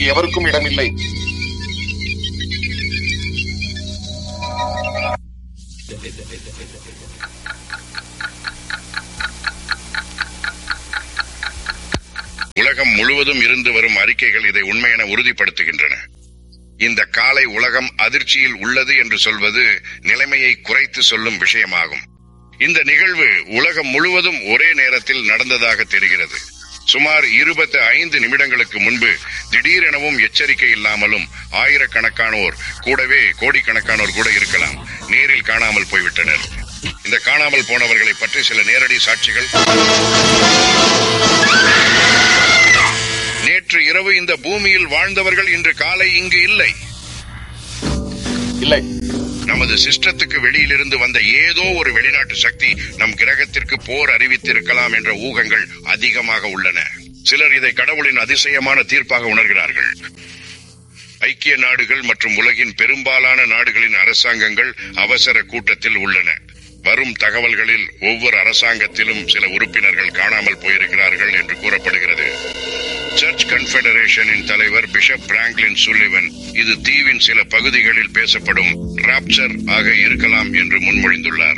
இங்கு எவருக்கும் இடமில்லை உலகம் முழுவதும் இருந்து வரும் அறிக்கைகள் இதை உண்மை என உறுதிப்படுத்துகின்றன இந்த காலை உலகம் அதிர்ச்சியில் உள்ளது என்று சொல்வது நிலைமையை குறைத்து சொல்லும் விஷயமாகும் இந்த நிகழ்வு உலகம் முழுவதும் ஒரே நேரத்தில் நடந்ததாக தெரிகிறது சுமார் இருபத்தி ஐந்து நிமிடங்களுக்கு முன்பு திடீரெனவும் எச்சரிக்கை இல்லாமலும் ஆயிரக்கணக்கானோர் கூடவே கோடிக்கணக்கானோர் கூட இருக்கலாம் நேரில் காணாமல் போய்விட்டனர் இந்த காணாமல் போனவர்களை பற்றி சில நேரடி சாட்சிகள் நேற்று இரவு இந்த பூமியில் வாழ்ந்தவர்கள் இன்று காலை இங்கு இல்லை இல்லை நமது சிஸ்டத்துக்கு வெளியிலிருந்து வந்த ஏதோ ஒரு வெளிநாட்டு சக்தி நம் கிரகத்திற்கு போர் அறிவித்திருக்கலாம் என்ற ஊகங்கள் அதிகமாக உள்ளன சிலர் இதை கடவுளின் அதிசயமான தீர்ப்பாக உணர்கிறார்கள் ஐக்கிய நாடுகள் மற்றும் உலகின் பெரும்பாலான நாடுகளின் அரசாங்கங்கள் அவசர கூட்டத்தில் உள்ளன வரும் தகவல்களில் ஒவ்வொரு அரசாங்கத்திலும் சில உறுப்பினர்கள் காணாமல் போயிருக்கிறார்கள் என்று கூறப்படுகிறது சர்ச் கன்ஃபெடரேஷனின் தலைவர் பிஷப் பிராங்க்லின் சுல்லிவன் இது தீவின் சில பகுதிகளில் பேசப்படும் ராப்சர் ஆக இருக்கலாம் என்று முன்மொழிந்துள்ளார்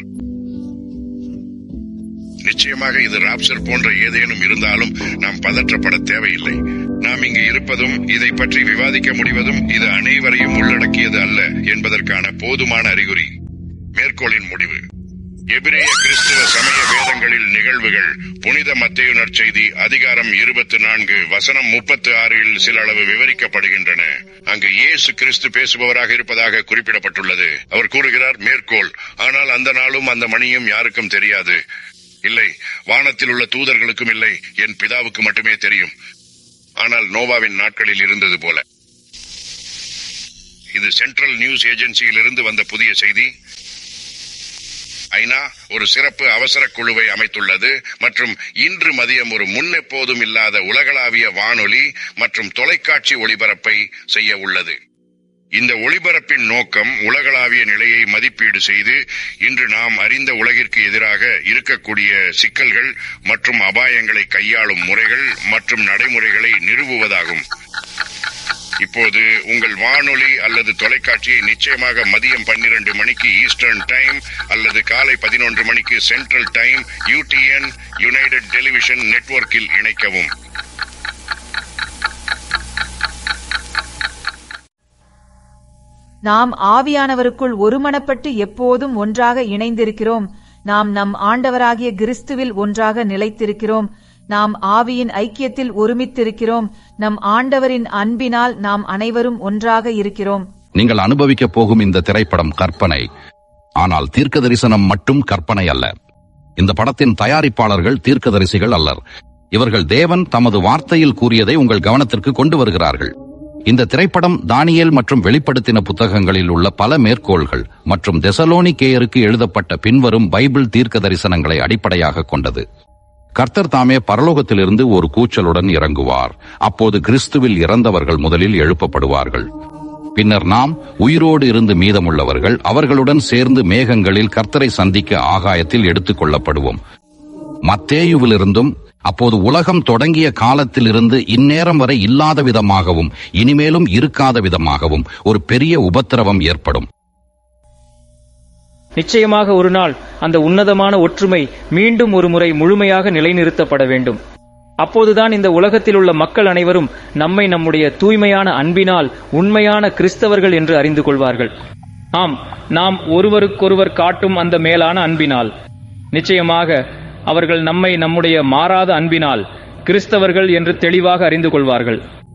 நிச்சயமாக இது ராப்சர் போன்ற ஏதேனும் இருந்தாலும் நாம் பதற்றப்பட தேவையில்லை நாம் இங்கு இருப்பதும் இதை பற்றி விவாதிக்க முடிவதும் இது அனைவரையும் உள்ளடக்கியது அல்ல என்பதற்கான போதுமான அறிகுறி மேற்கோளின் முடிவு எபிரேய கிறிஸ்துவ சமய வேதங்களில் நிகழ்வுகள் புனித மத்தேயு நற்செய்தி அதிகாரம் இருபத்தி நான்கு வசனம் முப்பத்தி ஆறில் சில அளவு விவரிக்கப்படுகின்றன அங்கு இயேசு கிறிஸ்து பேசுபவராக இருப்பதாக குறிப்பிடப்பட்டுள்ளது அவர் கூறுகிறார் மேற்கோள் ஆனால் அந்த நாளும் அந்த மணியும் யாருக்கும் தெரியாது இல்லை வானத்தில் உள்ள தூதர்களுக்கும் இல்லை என் பிதாவுக்கு மட்டுமே தெரியும் ஆனால் நோவாவின் நாட்களில் இருந்தது போல இது சென்ட்ரல் நியூஸ் ஏஜென்சியிலிருந்து வந்த புதிய செய்தி ஐநா ஒரு சிறப்பு அவசர குழுவை அமைத்துள்ளது மற்றும் இன்று மதியம் ஒரு முன்னெப்போதும் இல்லாத உலகளாவிய வானொலி மற்றும் தொலைக்காட்சி ஒளிபரப்பை செய்ய உள்ளது இந்த ஒளிபரப்பின் நோக்கம் உலகளாவிய நிலையை மதிப்பீடு செய்து இன்று நாம் அறிந்த உலகிற்கு எதிராக இருக்கக்கூடிய சிக்கல்கள் மற்றும் அபாயங்களை கையாளும் முறைகள் மற்றும் நடைமுறைகளை நிறுவுவதாகும் இப்போது உங்கள் வானொலி அல்லது தொலைக்காட்சியை நிச்சயமாக மதியம் பன்னிரண்டு மணிக்கு ஈஸ்டர்ன் டைம் அல்லது காலை பதினொன்று மணிக்கு central time U T N united television நெட்வொர்க்கில் இணைக்கவும் நாம் ஆவியானவருக்குள் ஒருமனப்பட்டு எப்போதும் ஒன்றாக இணைந்திருக்கிறோம் நாம் நம் ஆண்டவராகிய கிறிஸ்துவில் ஒன்றாக நிலைத்திருக்கிறோம் நாம் ஆவியின் ஐக்கியத்தில் ஒருமித்திருக்கிறோம் நம் ஆண்டவரின் அன்பினால் நாம் அனைவரும் ஒன்றாக இருக்கிறோம் நீங்கள் அனுபவிக்கப் போகும் இந்த திரைப்படம் கற்பனை ஆனால் தீர்க்க தரிசனம் மட்டும் கற்பனை அல்ல இந்த படத்தின் தயாரிப்பாளர்கள் தீர்க்கதரிசிகள் அல்லர் இவர்கள் தேவன் தமது வார்த்தையில் கூறியதை உங்கள் கவனத்திற்கு கொண்டு வருகிறார்கள் இந்த திரைப்படம் தானியேல் மற்றும் வெளிப்படுத்தின புத்தகங்களில் உள்ள பல மேற்கோள்கள் மற்றும் தெசலோனிக்கேயருக்கு எழுதப்பட்ட பின்வரும் பைபிள் தீர்க்க தரிசனங்களை அடிப்படையாக கொண்டது கர்த்தர் தாமே பரலோகத்திலிருந்து ஒரு கூச்சலுடன் இறங்குவார் அப்போது கிறிஸ்துவில் இறந்தவர்கள் முதலில் எழுப்பப்படுவார்கள் பின்னர் நாம் உயிரோடு இருந்து மீதமுள்ளவர்கள் அவர்களுடன் சேர்ந்து மேகங்களில் கர்த்தரை சந்திக்க ஆகாயத்தில் எடுத்துக் கொள்ளப்படுவோம் மத்தேயுவிலிருந்தும் அப்போது உலகம் தொடங்கிய காலத்திலிருந்து இந்நேரம் வரை இல்லாத விதமாகவும் இனிமேலும் இருக்காத விதமாகவும் ஒரு பெரிய உபத்திரவம் ஏற்படும் நிச்சயமாக ஒரு நாள் அந்த உன்னதமான ஒற்றுமை மீண்டும் ஒரு முறை முழுமையாக நிலைநிறுத்தப்பட வேண்டும் அப்போதுதான் இந்த உலகத்தில் உள்ள மக்கள் அனைவரும் நம்மை நம்முடைய தூய்மையான அன்பினால் உண்மையான கிறிஸ்தவர்கள் என்று அறிந்து கொள்வார்கள் ஆம் நாம் ஒருவருக்கொருவர் காட்டும் அந்த மேலான அன்பினால் நிச்சயமாக அவர்கள் நம்மை நம்முடைய மாறாத அன்பினால் கிறிஸ்தவர்கள் என்று தெளிவாக அறிந்து கொள்வார்கள்